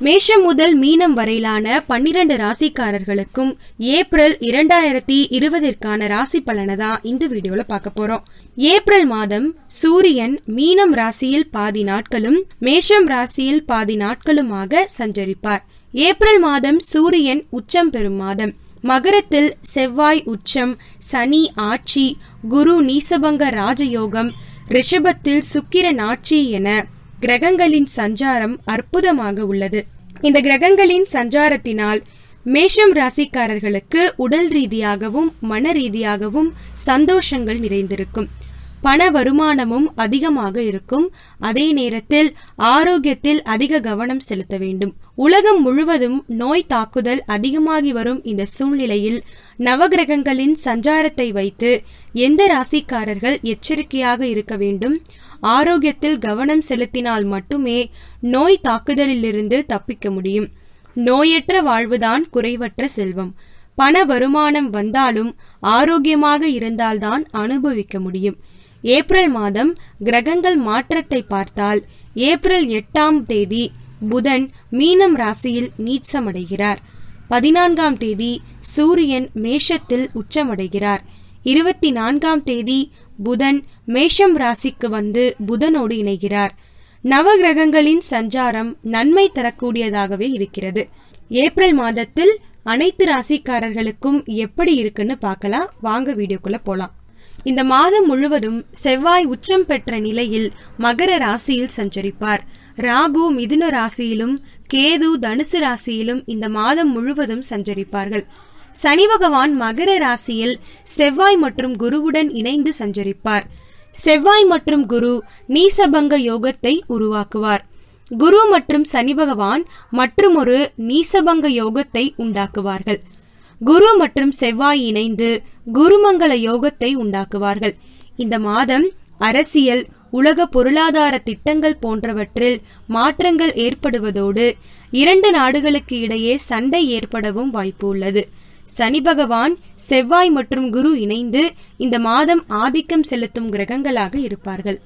மேஷம் முதல் மீனம் வரையிலான பன்னிரண்டு ராசிக்காரர்களுக்கும் ஏப்ரல் இரண்டாயிரத்தி இருபதிற்கான ராசி பலனை தான் இந்த வீடியோல பார்க்க போறோம் ஏப்ரல் மாதம் சூரியன் மீனம் ராசியில் பாதி நாட்களும் மேஷம் ராசியில் பாதி நாட்களுமாக சஞ்சரிப்பார் ஏப்ரல் மாதம் சூரியன் உச்சம் பெறும் மாதம் மகரத்தில் செவ்வாய் உச்சம் சனி ஆட்சி குரு நீசபங்க ராஜயோகம் ரிஷபத்தில் சுக்கிரன் ஆட்சி என கிரகங்களின் சஞ்சாரம் அற்புதமாக உள்ளது இந்த கிரகங்களின் சஞ்சாரத்தினால் மேஷம் ராசிக்காரர்களுக்கு உடல் ரீதியாகவும் மன ரீதியாகவும் சந்தோஷங்கள் நிறைந்திருக்கும் பண வருமானமும் அதிகமாக இருக்கும் அதே நேரத்தில் ஆரோக்கியத்தில் அதிக கவனம் செலுத்த வேண்டும் உலகம் முழுவதும் நோய் தாக்குதல் அதிகமாகி வரும் இந்த சூழ்நிலையில் நவகிரகங்களின் சஞ்சாரத்தை வைத்து எந்த ராசிக்காரர்கள் எச்சரிக்கையாக இருக்க வேண்டும் ஆரோக்கியத்தில் கவனம் செலுத்தினால் மட்டுமே நோய் தாக்குதலிலிருந்து தப்பிக்க முடியும் நோயற்ற வாழ்வுதான் குறைவற்ற செல்வம் பண வருமானம் வந்தாலும் ஆரோக்கியமாக இருந்தால்தான் அனுபவிக்க முடியும் ஏப்ரல் மாதம் கிரகங்கள் மாற்றத்தை பார்த்தால் ஏப்ரல் எட்டாம் தேதி புதன் மீனம் ராசியில் நீச்சமடைகிறார் பதினான்காம் தேதி சூரியன் மேஷத்தில் உச்சமடைகிறார் இருபத்தி நான்காம் தேதி புதன் மேஷம் ராசிக்கு வந்து புதனோடு இணைகிறார் நவகிரகங்களின் சஞ்சாரம் நன்மை தரக்கூடியதாகவே இருக்கிறது ஏப்ரல் மாதத்தில் அனைத்து ராசிக்காரர்களுக்கும் எப்படி இருக்குன்னு பார்க்கலாம் வாங்க வீடியோக்குள்ள போலாம் இந்த மாதம் முழுவதும் செவ்வாய் உச்சம் பெற்ற நிலையில் மகர ராசியில் சஞ்சரிப்பார் ராகு மிதுன ராசியிலும் கேது தனுசு ராசியிலும் இந்த மாதம் முழுவதும் சஞ்சரிப்பார்கள் சனி பகவான் மகர ராசியில் செவ்வாய் மற்றும் குருவுடன் இணைந்து சஞ்சரிப்பார் செவ்வாய் மற்றும் குரு நீசபங்க யோகத்தை உருவாக்குவார் குரு மற்றும் சனி பகவான் மற்றுமொரு நீசபங்க யோகத்தை உண்டாக்குவார்கள் குரு மற்றும் செவ்வாய் இணைந்து குருமங்கள யோகத்தை உண்டாக்குவார்கள் இந்த மாதம் அரசியல் உலக பொருளாதார திட்டங்கள் போன்றவற்றில் மாற்றங்கள் ஏற்படுவதோடு இரண்டு நாடுகளுக்கு இடையே சண்டை ஏற்படவும் வாய்ப்பு உள்ளது சனி பகவான் செவ்வாய் மற்றும் குரு இணைந்து இந்த மாதம் ஆதிக்கம் செலுத்தும் கிரகங்களாக இருப்பார்கள்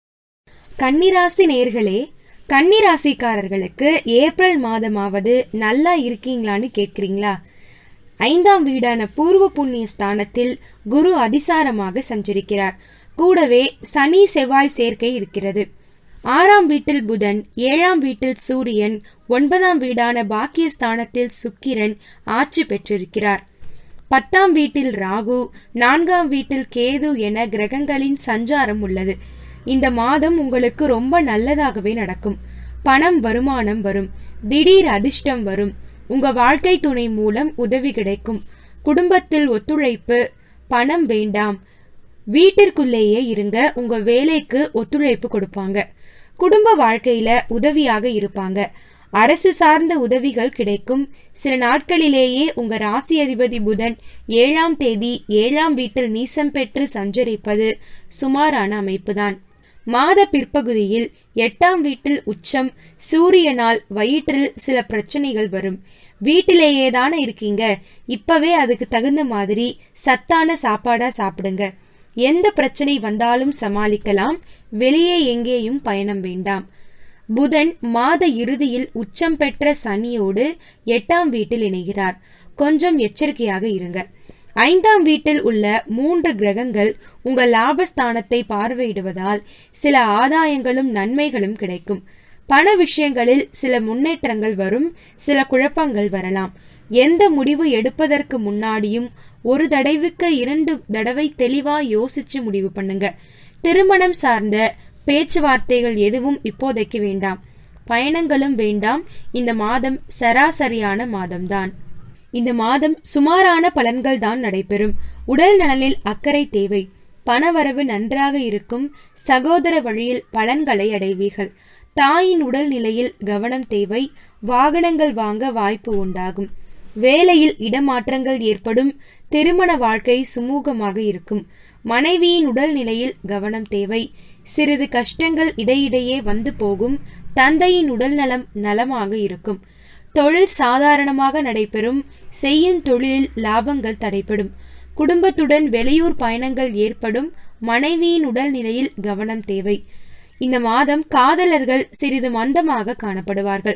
கன்னிராசி நேர்களே கன்னிராசிக்காரர்களுக்கு ஏப்ரல் மாதமாவது நல்லா இருக்கீங்களான்னு கேட்கிறீங்களா ஐந்தாம் வீடான பூர்வ புண்ணிய ஸ்தானத்தில் குரு அதிசாரமாக சஞ்சரிக்கிறார் கூடவே சனி செவ்வாய் சேர்க்கை இருக்கிறது ஆறாம் வீட்டில் புதன் ஏழாம் வீட்டில் சூரியன் ஒன்பதாம் வீடான பாக்கிய ஸ்தானத்தில் சுக்கிரன் ஆட்சி பெற்றிருக்கிறார் பத்தாம் வீட்டில் ராகு நான்காம் வீட்டில் கேது என கிரகங்களின் சஞ்சாரம் உள்ளது இந்த மாதம் உங்களுக்கு ரொம்ப நல்லதாகவே நடக்கும் பணம் வருமானம் வரும் திடீர் அதிர்ஷ்டம் வரும் உங்க வாழ்க்கை துணை மூலம் உதவி கிடைக்கும் குடும்பத்தில் ஒத்துழைப்பு பணம் வேண்டாம் வீட்டிற்குள்ளேயே இருங்க உங்க வேலைக்கு ஒத்துழைப்பு கொடுப்பாங்க குடும்ப வாழ்க்கையில உதவியாக இருப்பாங்க அரசு சார்ந்த உதவிகள் கிடைக்கும் சில நாட்களிலேயே உங்க ராசி அதிபதி புதன் ஏழாம் தேதி ஏழாம் வீட்டில் நீசம் பெற்று சஞ்சரிப்பது சுமாரான அமைப்புதான் மாத பிற்பகுதியில் எட்டாம் வீட்டில் உச்சம் சூரியனால் வயிற்றில் சில பிரச்சனைகள் வரும் வீட்டிலேயே தானே இருக்கீங்க இப்பவே அதுக்கு தகுந்த மாதிரி சத்தான சாப்பாடா சாப்பிடுங்க எந்த பிரச்சனை வந்தாலும் சமாளிக்கலாம் வெளியே எங்கேயும் பயணம் வேண்டாம் புதன் மாத இறுதியில் உச்சம் பெற்ற சனியோடு எட்டாம் வீட்டில் இணைகிறார் கொஞ்சம் எச்சரிக்கையாக இருங்க ஐந்தாம் வீட்டில் உள்ள மூன்று கிரகங்கள் உங்கள் லாபஸ்தானத்தை பார்வையிடுவதால் சில ஆதாயங்களும் நன்மைகளும் கிடைக்கும் பண விஷயங்களில் சில முன்னேற்றங்கள் வரும் சில குழப்பங்கள் வரலாம் எந்த முடிவு எடுப்பதற்கு முன்னாடியும் ஒரு தடவைக்கு இரண்டு தடவை தெளிவா யோசிச்சு முடிவு பண்ணுங்க திருமணம் சார்ந்த பேச்சுவார்த்தைகள் எதுவும் இப்போதைக்கு வேண்டாம் பயணங்களும் வேண்டாம் இந்த மாதம் சராசரியான மாதம்தான் இந்த மாதம் சுமாரான பலன்கள் தான் நடைபெறும் உடல் நலனில் அக்கறை தேவை பணவரவு நன்றாக இருக்கும் சகோதர வழியில் பலன்களை அடைவீர்கள் தாயின் உடல் நிலையில் கவனம் தேவை வாகனங்கள் வாங்க வாய்ப்பு உண்டாகும் வேலையில் இடமாற்றங்கள் ஏற்படும் திருமண வாழ்க்கை சுமூகமாக இருக்கும் மனைவியின் உடல் நிலையில் கவனம் தேவை சிறிது கஷ்டங்கள் இடையிடையே வந்து போகும் தந்தையின் உடல் நலம் நலமாக இருக்கும் தொழில் சாதாரணமாக நடைபெறும் செய்யும் தொழிலில் லாபங்கள் தடைப்படும் குடும்பத்துடன் வெளியூர் பயணங்கள் ஏற்படும் மனைவியின் உடல் நிலையில் கவனம் தேவை இந்த மாதம் காதலர்கள் சிறிது மந்தமாக காணப்படுவார்கள்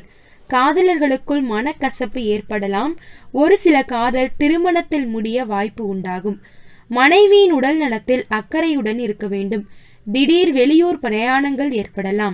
காதலர்களுக்குள் மனக்கசப்பு ஏற்படலாம் ஒரு சில காதல் திருமணத்தில் முடிய வாய்ப்பு உண்டாகும் மனைவியின் உடல் நலத்தில் அக்கறையுடன் இருக்க வேண்டும் திடீர் வெளியூர் பிரயாணங்கள் ஏற்படலாம்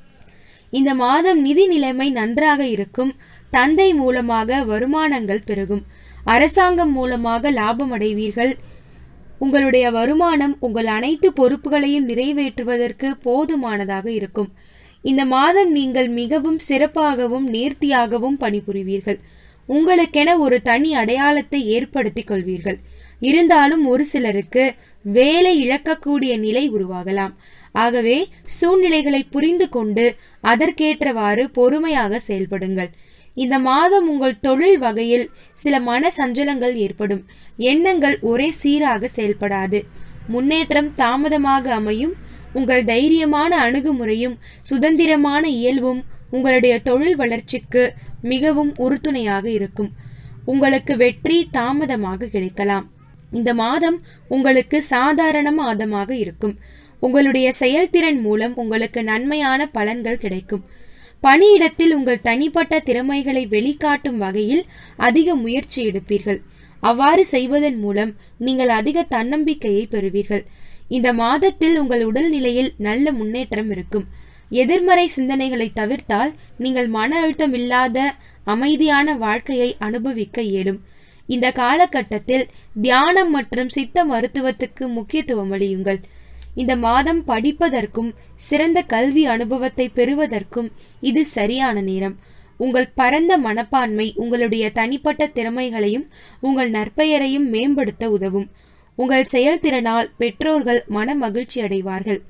இந்த மாதம் நிதி நிலைமை நன்றாக இருக்கும் தந்தை மூலமாக வருமானங்கள் பெருகும் அரசாங்கம் மூலமாக லாபம் அடைவீர்கள் உங்களுடைய வருமானம் உங்கள் அனைத்து பொறுப்புகளையும் நிறைவேற்றுவதற்கு போதுமானதாக இருக்கும் இந்த மாதம் நீங்கள் மிகவும் சிறப்பாகவும் நேர்த்தியாகவும் பணிபுரிவீர்கள் உங்களுக்கென ஒரு தனி அடையாளத்தை ஏற்படுத்திக் கொள்வீர்கள் இருந்தாலும் ஒரு சிலருக்கு வேலை இழக்கக்கூடிய நிலை உருவாகலாம் ஆகவே சூழ்நிலைகளை புரிந்து கொண்டு அதற்கேற்றவாறு பொறுமையாக செயல்படுங்கள் இந்த மாதம் உங்கள் தொழில் வகையில் சில மன சஞ்சலங்கள் ஏற்படும் எண்ணங்கள் ஒரே சீராக செயல்படாது முன்னேற்றம் தாமதமாக அமையும் உங்கள் தைரியமான அணுகுமுறையும் சுதந்திரமான இயல்பும் உங்களுடைய தொழில் வளர்ச்சிக்கு மிகவும் உறுதுணையாக இருக்கும் உங்களுக்கு வெற்றி தாமதமாக கிடைக்கலாம் இந்த மாதம் உங்களுக்கு சாதாரண மாதமாக இருக்கும் உங்களுடைய செயல்திறன் மூலம் உங்களுக்கு நன்மையான பலன்கள் கிடைக்கும் பணியிடத்தில் உங்கள் தனிப்பட்ட திறமைகளை வெளிக்காட்டும் வகையில் அதிக முயற்சி எடுப்பீர்கள் அவ்வாறு செய்வதன் மூலம் நீங்கள் அதிக தன்னம்பிக்கையை பெறுவீர்கள் இந்த மாதத்தில் உங்கள் உடல்நிலையில் நல்ல முன்னேற்றம் இருக்கும் எதிர்மறை சிந்தனைகளை தவிர்த்தால் நீங்கள் மன அழுத்தம் இல்லாத அமைதியான வாழ்க்கையை அனுபவிக்க இயலும் இந்த காலகட்டத்தில் தியானம் மற்றும் சித்த மருத்துவத்துக்கு முக்கியத்துவம் அளியுங்கள் இந்த மாதம் படிப்பதற்கும் சிறந்த கல்வி அனுபவத்தை பெறுவதற்கும் இது சரியான நேரம் உங்கள் பரந்த மனப்பான்மை உங்களுடைய தனிப்பட்ட திறமைகளையும் உங்கள் நற்பெயரையும் மேம்படுத்த உதவும் உங்கள் செயல்திறனால் பெற்றோர்கள் மன மகிழ்ச்சி அடைவார்கள்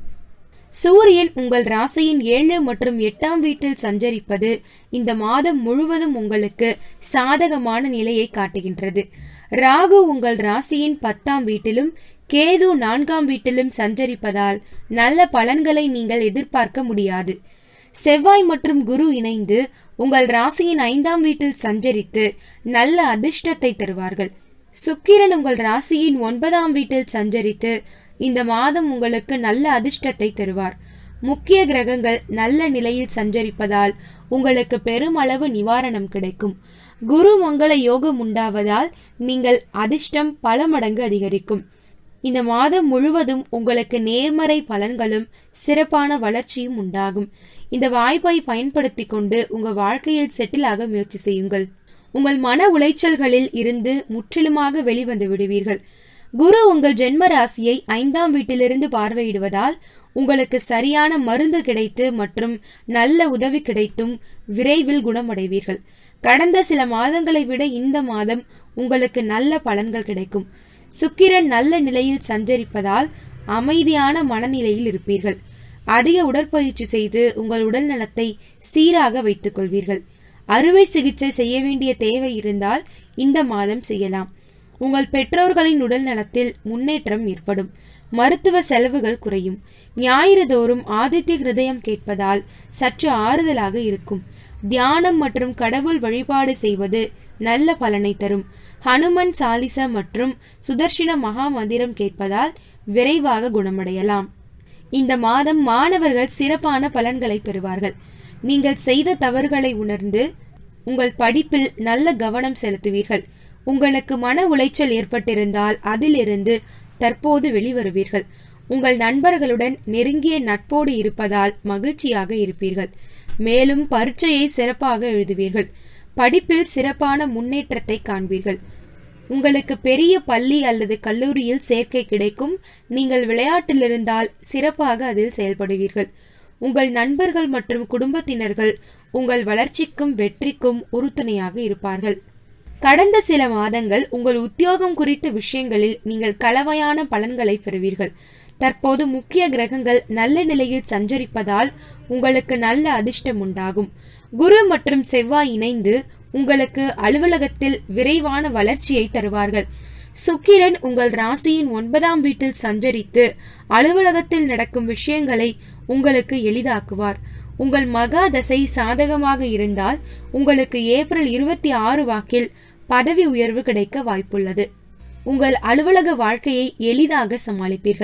சூரியன் உங்கள் ராசியின் ஏழு மற்றும் எட்டாம் வீட்டில் சஞ்சரிப்பது இந்த மாதம் முழுவதும் உங்களுக்கு சாதகமான நிலையை காட்டுகின்றது ராகு உங்கள் ராசியின் பத்தாம் வீட்டிலும் கேது நான்காம் வீட்டிலும் சஞ்சரிப்பதால் நல்ல பலன்களை நீங்கள் எதிர்பார்க்க முடியாது செவ்வாய் மற்றும் குரு இணைந்து உங்கள் ராசியின் ஐந்தாம் வீட்டில் சஞ்சரித்து நல்ல அதிர்ஷ்டத்தை தருவார்கள் சுக்கிரன் உங்கள் ராசியின் ஒன்பதாம் வீட்டில் சஞ்சரித்து இந்த மாதம் உங்களுக்கு நல்ல அதிர்ஷ்டத்தை தருவார் முக்கிய கிரகங்கள் நல்ல நிலையில் சஞ்சரிப்பதால் உங்களுக்கு பெருமளவு நிவாரணம் கிடைக்கும் குரு மங்கள யோகம் உண்டாவதால் நீங்கள் அதிர்ஷ்டம் பல மடங்கு அதிகரிக்கும் இந்த மாதம் முழுவதும் உங்களுக்கு நேர்மறை பலன்களும் சிறப்பான வளர்ச்சியும் உண்டாகும் இந்த வாய்ப்பை பயன்படுத்தி கொண்டு உங்க வாழ்க்கையில் செட்டில் ஆக முயற்சி செய்யுங்கள் உங்கள் மன உளைச்சல்களில் இருந்து முற்றிலுமாக வெளிவந்து விடுவீர்கள் குரு உங்கள் ஜென்ம ராசியை ஐந்தாம் வீட்டிலிருந்து பார்வையிடுவதால் உங்களுக்கு சரியான மருந்து கிடைத்து மற்றும் நல்ல உதவி கிடைத்தும் விரைவில் குணமடைவீர்கள் கடந்த சில மாதங்களை விட இந்த மாதம் உங்களுக்கு நல்ல பலன்கள் கிடைக்கும் சுக்கிரன் நல்ல நிலையில் சஞ்சரிப்பதால் அமைதியான மனநிலையில் இருப்பீர்கள் அதிக உடற்பயிற்சி செய்து உங்கள் உடல் நலத்தை சீராக வைத்துக் கொள்வீர்கள் அறுவை சிகிச்சை செய்ய வேண்டிய தேவை இருந்தால் இந்த மாதம் செய்யலாம் உங்கள் பெற்றோர்களின் உடல் நலத்தில் முன்னேற்றம் ஏற்படும் மருத்துவ செலவுகள் குறையும் ஞாயிறு தோறும் ஆதித்ய ஹிருதயம் கேட்பதால் சற்று ஆறுதலாக இருக்கும் தியானம் மற்றும் கடவுள் வழிபாடு செய்வது நல்ல பலனை தரும் ஹனுமன் சாலிச மற்றும் சுதர்ஷின மகா மந்திரம் கேட்பதால் விரைவாக குணமடையலாம் இந்த மாதம் மாணவர்கள் சிறப்பான பலன்களை பெறுவார்கள் நீங்கள் செய்த தவறுகளை உணர்ந்து உங்கள் படிப்பில் நல்ல கவனம் செலுத்துவீர்கள் உங்களுக்கு மன உளைச்சல் ஏற்பட்டிருந்தால் அதிலிருந்து தற்போது வெளிவருவீர்கள் உங்கள் நண்பர்களுடன் நெருங்கிய நட்போடு இருப்பதால் மகிழ்ச்சியாக இருப்பீர்கள் மேலும் பரீட்சையை சிறப்பாக எழுதுவீர்கள் படிப்பில் சிறப்பான முன்னேற்றத்தை காண்பீர்கள் உங்களுக்கு பெரிய பள்ளி அல்லது கல்லூரியில் சேர்க்கை கிடைக்கும் நீங்கள் விளையாட்டில் இருந்தால் சிறப்பாக அதில் செயல்படுவீர்கள் உங்கள் நண்பர்கள் மற்றும் குடும்பத்தினர்கள் உங்கள் வளர்ச்சிக்கும் வெற்றிக்கும் உறுதுணையாக இருப்பார்கள் கடந்த சில மாதங்கள் உங்கள் உத்தியோகம் குறித்த விஷயங்களில் நீங்கள் கலவையான பலன்களை பெறுவீர்கள் தற்போது முக்கிய கிரகங்கள் நல்ல நிலையில் சஞ்சரிப்பதால் உங்களுக்கு நல்ல அதிர்ஷ்டம் உண்டாகும் குரு மற்றும் செவ்வாய் இணைந்து உங்களுக்கு அலுவலகத்தில் விரைவான வளர்ச்சியை தருவார்கள் சுக்கிரன் உங்கள் ராசியின் ஒன்பதாம் வீட்டில் சஞ்சரித்து அலுவலகத்தில் நடக்கும் விஷயங்களை உங்களுக்கு எளிதாக்குவார் உங்கள் மகா தசை சாதகமாக இருந்தால் உங்களுக்கு ஏப்ரல் இருபத்தி ஆறு வாக்கில் பதவி உயர்வு கிடைக்க வாய்ப்புள்ளது உங்கள் அலுவலக வாழ்க்கையை எளிதாக சமாளிப்பீர்கள்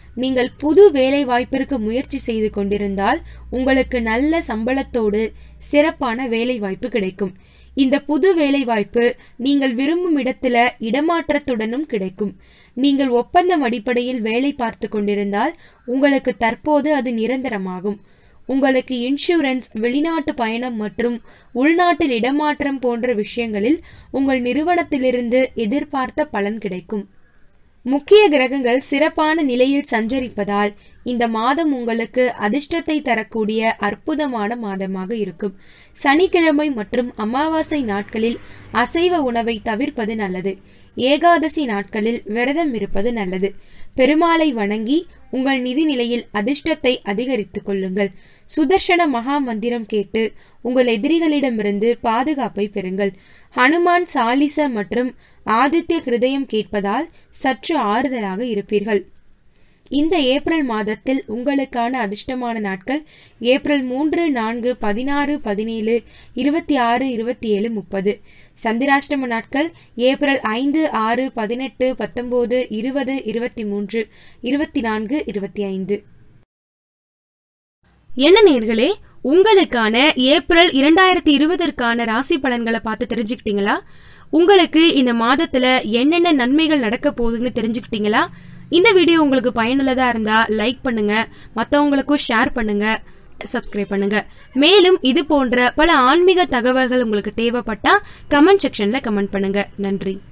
நீங்கள் புது வேலை வாய்ப்பிற்கு முயற்சி செய்து கொண்டிருந்தால் உங்களுக்கு நல்ல சம்பளத்தோடு சிறப்பான வேலை வாய்ப்பு கிடைக்கும் இந்த புது வேலை வாய்ப்பு நீங்கள் விரும்பும் இடத்துல இடமாற்றத்துடனும் கிடைக்கும் நீங்கள் ஒப்பந்தம் அடிப்படையில் வேலை பார்த்து கொண்டிருந்தால் உங்களுக்கு தற்போது அது நிரந்தரமாகும் உங்களுக்கு இன்சூரன்ஸ் வெளிநாட்டு பயணம் மற்றும் உள்நாட்டில் இடமாற்றம் போன்ற விஷயங்களில் உங்கள் நிறுவனத்திலிருந்து எதிர்பார்த்த பலன் கிடைக்கும் முக்கிய கிரகங்கள் சிறப்பான நிலையில் சஞ்சரிப்பதால் இந்த மாதம் உங்களுக்கு அதிர்ஷ்டத்தை தரக்கூடிய அற்புதமான மாதமாக இருக்கும் சனிக்கிழமை மற்றும் அமாவாசை நாட்களில் அசைவ உணவை தவிர்ப்பது நல்லது ஏகாதசி நாட்களில் விரதம் இருப்பது நல்லது பெருமாளை வணங்கி உங்கள் நிதி நிலையில் அதிர்ஷ்டத்தை அதிகரித்துக் கொள்ளுங்கள் சுதர்ஷன மகா மந்திரம் கேட்டு உங்கள் எதிரிகளிடமிருந்து பாதுகாப்பை பெறுங்கள் ஹனுமான் சாலிச மற்றும் ஆதித்ய கிருதயம் கேட்பதால் சற்று ஆறுதலாக இருப்பீர்கள் இந்த ஏப்ரல் மாதத்தில் உங்களுக்கான அதிர்ஷ்டமான நாட்கள் ஏப்ரல் மூன்று நான்கு பதினாறு பதினேழு இருபத்தி ஆறு இருபத்தி ஏழு முப்பது சந்திராஷ்டம நாட்கள் ஏப்ரல் ஐந்து ஆறு பதினெட்டு பத்தொன்பது இருபது இருபத்தி மூன்று இருபத்தி நான்கு இருபத்தி ஐந்து என்ன நேர்களே உங்களுக்கான ஏப்ரல் இரண்டாயிரத்தி இருபதற்கான ராசி பலன்களை பார்த்து தெரிஞ்சுக்கிட்டீங்களா உங்களுக்கு இந்த மாதத்துல என்னென்ன நன்மைகள் நடக்க போகுதுன்னு தெரிஞ்சுக்கிட்டீங்களா இந்த வீடியோ உங்களுக்கு பயனுள்ளதா இருந்தா லைக் பண்ணுங்க மத்தவங்களுக்கும் ஷேர் பண்ணுங்க சப்ஸ்கிரைப் பண்ணுங்க மேலும் இது போன்ற பல ஆன்மீக தகவல்கள் உங்களுக்கு தேவைப்பட்டா கமெண்ட் செக்ஷன்ல கமெண்ட் பண்ணுங்க நன்றி